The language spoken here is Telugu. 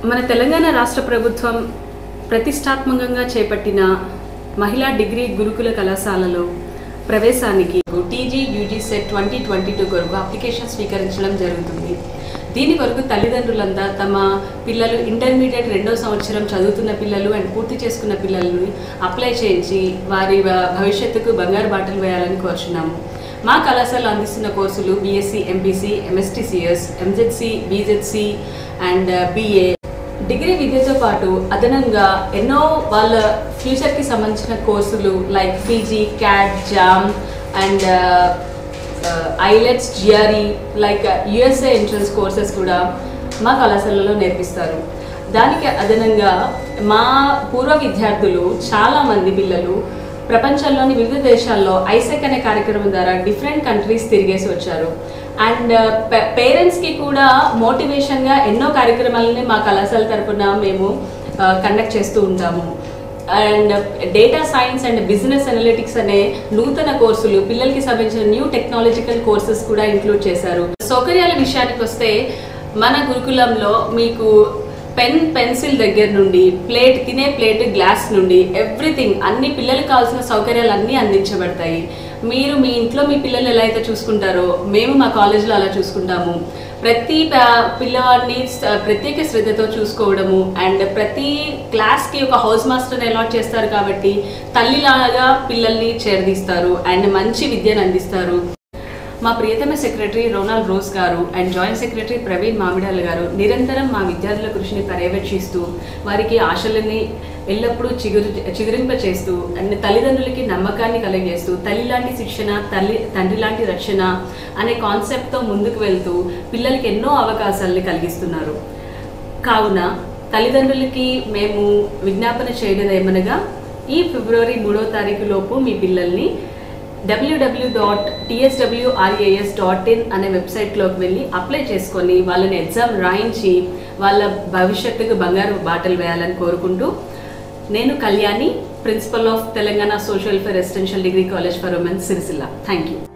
మన తెలంగాణ రాష్ట్ర ప్రభుత్వం ప్రతిష్టాత్మకంగా చేపట్టిన మహిళా డిగ్రీ గురుకుల కళాశాలలో ప్రవేశానికి TG UG CET twenty twenty two కొరకు అప్లికేషన్ స్వీకరించడం జరుగుతుంది దీని కొరకు తల్లిదండ్రులంతా తమ పిల్లలు ఇంటర్మీడియట్ రెండో సంవత్సరం చదువుతున్న పిల్లలు అండ్ పూర్తి చేసుకున్న పిల్లల్ని అప్లై చేయించి వారి భ- భవిష్యత్తుకు బంగారు బాటలు వేయాలని కోరుచున్నాము మా కళాశాలలో అందిస్తున్న కోర్సులు BSc MPC MSTCS MZC BZC and BA degree విద్యతో పాటు అదనంగా ఎన్నో వాళ్ళ ఫ్యూచర్కి సంబంధించిన కోర్సులు like PG CAT JAM and IELTS GRE like USA entrance courses కూడా మా కళాశాలలో నేర్పిస్తారు దానికి అదనంగా మా పూర్వ విద్యార్థులు చాలామంది పిల్లలు ప్రపంచంలోని వివిధ దేశాల్లో ఐసెక్ అనే కార్యక్రమం ద్వారా డిఫరెంట్ కంట్రీస్ తిరిగేసి వచ్చారు అండ్ పేరెంట్స్కి కూడా మోటివేషన్గా ఎన్నో కార్యక్రమాలని మా కళాశాల తరపున మేము కండక్ట్ చేస్తూ ఉంటాము and data science and business analytics అనే నూతన కోర్సులు పిల్లలకి సంబంధించిన న్యూ టెక్నాలజికల్ కోర్సెస్ కూడా ఇంక్లూడ్ చేశారు సౌకర్యాల విషయానికి వస్తే మన గురుకులంలో మీకు పెన్ పెన్సిల్ దగ్గర నుండి ప్లేట్ తినే ప్లేట్ గ్లాస్ నుండి ఎవ్రీథింగ్ అన్ని పిల్లలకు కావాల్సిన సౌకర్యాలు అన్నీ అందించబడతాయి మీరు మీ ఇంట్లో మీ పిల్లలు ఎలా అయితే చూసుకుంటారో మేము మా కాలేజ్లో అలా చూసుకుంటాము ప్రతి ప- పిల్లవాడిని స- ప్రత్యేక శ్రద్ధతో చూసుకోవడము అండ్ ప్రతి క్లాస్కి ఒక హౌస్ మాస్టర్ని అలాట్ చేస్తారు కాబట్టి తల్లిలాగా పిల్లల్ని చేరదీస్తారు అండ్ మంచి విద్యను అందిస్తారు మా ప్రియతమ సెక్రటరీ రోనాల్డ్ రోజ్ గారు and joint secretary Praveen Mamidala గారు నిరంతరం మా విద్యార్థుల కృషిని పర్యవేక్షిస్తూ వారికి ఆశలని ఎల్లప్పుడూ చిగురు చిగురింప చేస్తూ అండ్ తల్లిదండ్రులకి నమ్మకాన్ని కలగజేస్తూ తల్లి లాంటి శిక్షణ తల్లి తండ్రి లాంటి రక్షణ అనే కాన్సెప్ట్తో ముందుకు వెళ్తూ పిల్లలకి ఎన్నో అవకాశాలని కలిగిస్తున్నారు కావున తల్లిదండ్రులకి మేము విజ్ఞాపన చేయడం ఏమనగా ఈ ఫిబ్రవరి మూడో తారీఖు లోపు మీ పిల్లల్ని WWW dot TSWRAS dot in అనే వెబ్సైట్లోకి వెళ్ళి అప్లై చేసుకొని వాళ్ళని ఎగ్జామ్ రాయించి వాళ్ళ భవిష్యత్తుకు బంగారు బాటలు వేయాలని కోరుకుంటూ నేను Kalyani principal of Telangana social for residential degree college for women's Sircilla thank you